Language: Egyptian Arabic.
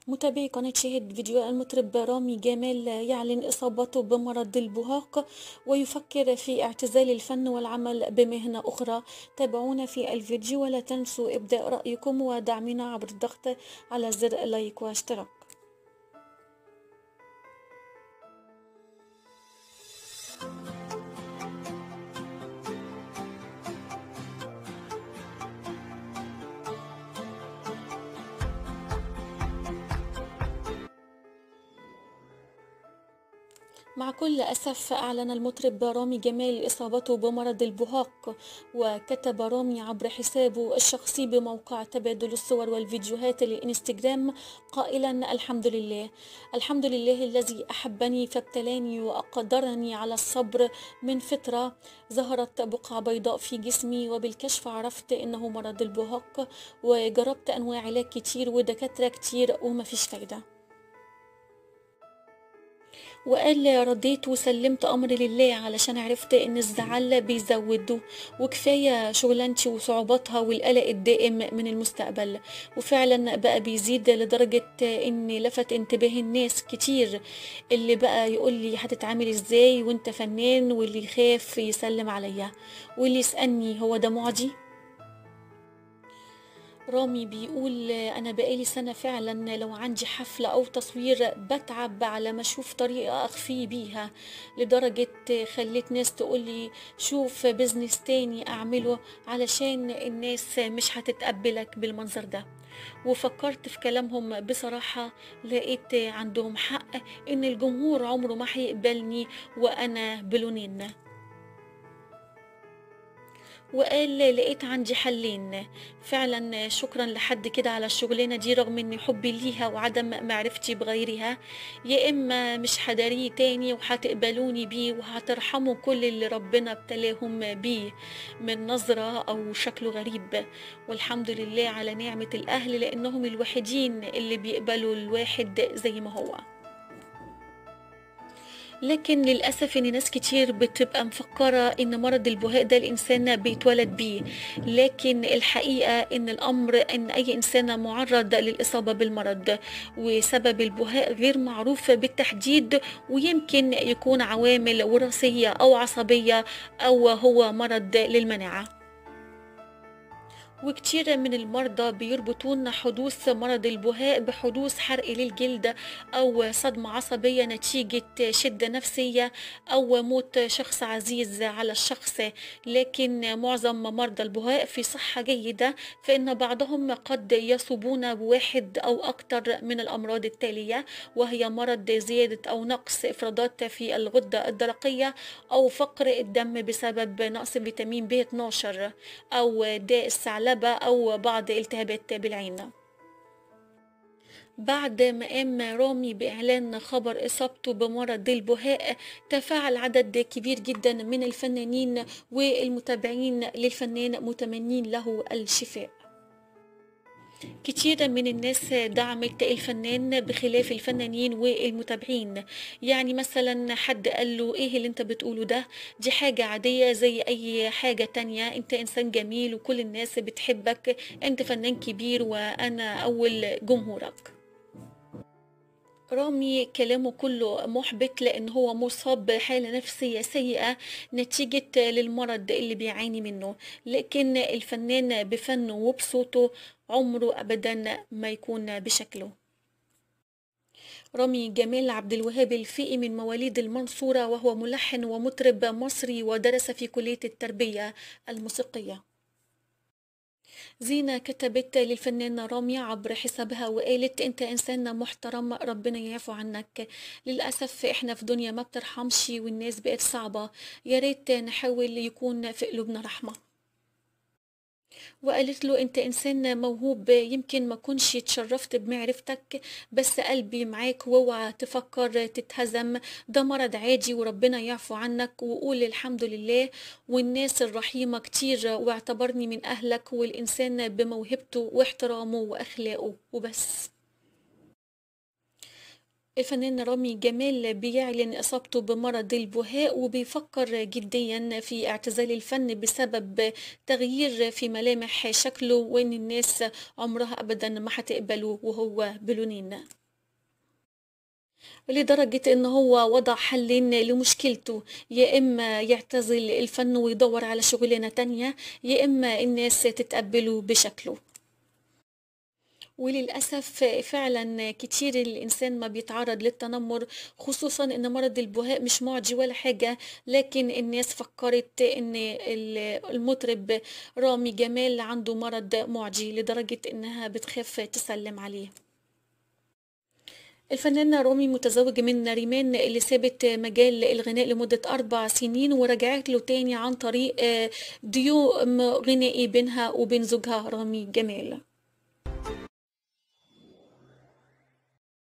متابعي قناة شاهد فيديو المطرب رامي جمال يعلن إصابته بمرض البهاق ويفكر في اعتزال الفن والعمل بمهنة أخرى تابعونا في الفيديو ولا تنسوا إبداء رأيكم ودعمنا عبر الضغط على زر لايك واشتراك مع كل أسف أعلن المطرب رامي جمال إصابته بمرض البهاق وكتب رامي عبر حسابه الشخصي بموقع تبادل الصور والفيديوهات للإنستغرام قائلا الحمد لله الحمد لله الذي أحبني فابتلاني وأقدرني على الصبر من فترة ظهرت بقعة بيضاء في جسمي وبالكشف عرفت إنه مرض البهاق وجربت أنواع علاج كتير ودكاترة كتير ومفيش فايدة وقال رديت وسلمت أمري لله علشان عرفت إن الزعل بيزوده وكفاية شغلانتي وصعوباتها والقلق الدائم من المستقبل وفعلا بقى بيزيد لدرجة إن لفت انتباه الناس كتير اللي بقى يقول لي هتتعامل إزاي وإنت فنان واللي يخاف يسلم عليا واللي يسألني هو ده معدي رامي بيقول أنا بقالي سنة فعلا لو عندي حفلة أو تصوير بتعب على ما أشوف طريقة أخفي بيها لدرجة خليت ناس تقولي شوف بزنس تاني أعمله علشان الناس مش هتتقبلك بالمنظر ده وفكرت في كلامهم بصراحة لقيت عندهم حق إن الجمهور عمره ما هيقبلني وأنا بلونين وقال لقيت عندي حلين فعلا شكرا لحد كده على الشغلانة دي رغم ان حبي ليها وعدم معرفتي بغيرها يا اما مش هداريه تاني وهتقبلوني بيه وهترحموا كل اللي ربنا ابتلاهم بيه من نظرة او شكله غريب والحمد لله على نعمة الاهل لانهم الوحيدين اللي بيقبلوا الواحد زي ما هو لكن للأسف إن ناس كتير بتبقى مفكرة إن مرض البهاء ده الإنسان بيتولد بيه لكن الحقيقة إن الأمر إن أي إنسان معرض للإصابة بالمرض وسبب البهاء غير معروف بالتحديد ويمكن يكون عوامل وراثية أو عصبية أو هو مرض للمناعة وكتير من المرضى بيربطون حدوث مرض البهاء بحدوث حرق للجلد أو صدمة عصبية نتيجة شدة نفسية أو موت شخص عزيز على الشخص لكن معظم مرضى البهاء في صحة جيدة فإن بعضهم قد يصابون بواحد أو أكثر من الأمراض التالية وهي مرض زيادة أو نقص إفرازات في الغدة الدرقية أو فقر الدم بسبب نقص فيتامين ب 12 أو داء الثعلبة أو بعض التهابات بالعين بعد ما قام رامي بإعلان خبر إصابته بمرض البهاء تفاعل عدد كبير جدا من الفنانين والمتابعين للفنان متمنين له الشفاء كتير من الناس دعمت الفنان بخلاف الفنانين والمتابعين يعني مثلا حد قال له ايه اللي انت بتقوله ده دي حاجة عادية زي اي حاجة تانية انت انسان جميل وكل الناس بتحبك انت فنان كبير وانا اول جمهورك رامي كلامه كله محبط لان هو مصاب بحاله نفسيه سيئه نتيجه للمرض اللي بيعاني منه لكن الفنان بفنه وبصوته عمره ابدا ما يكون بشكله رامي جمال عبد الوهاب الفقي من مواليد المنصوره وهو ملحن ومطرب مصري ودرس في كليه التربيه الموسيقيه زينة كتبت للفنانة رامية عبر حسابها وقالت انت انسان محترم ربنا يعفو عنك للأسف احنا في دنيا ما بترحمش والناس بقت صعبة يا ريت نحاول يكون في قلوبنا رحمة وقالت له انت انسان موهوب يمكن ما كنش اتشرفت بمعرفتك بس قلبي معاك واوعى تفكر تتهزم ده مرض عادي وربنا يعفو عنك وقول الحمد لله والناس الرحيمة كتير واعتبرني من اهلك والانسان بموهبته واحترامه واخلاقه وبس الفنان رامي جمال بيعلن إصابته بمرض البهاء وبيفكر جديا في اعتزال الفن بسبب تغيير في ملامح شكله وإن الناس عمرها أبدا ما هتقبله وهو بلونين لدرجة إن هو وضع حلين لمشكلته يا إما يعتزل الفن ويدور على شغلانة تانية يا إما الناس تتقبله بشكله وللأسف فعلا كتير الإنسان ما بيتعرض للتنمر خصوصا إن مرض البهاء مش معدي ولا حاجة لكن الناس فكرت إن ال- المطرب رامي جمال عنده مرض معدي لدرجة إنها بتخاف تسلم عليه الفنانة رامي متزوجة من نريمان اللي سابت مجال الغناء لمدة أربع سنين ورجعت له تاني عن طريق آه، ديو غنائي بينها وبين زوجها رامي جمال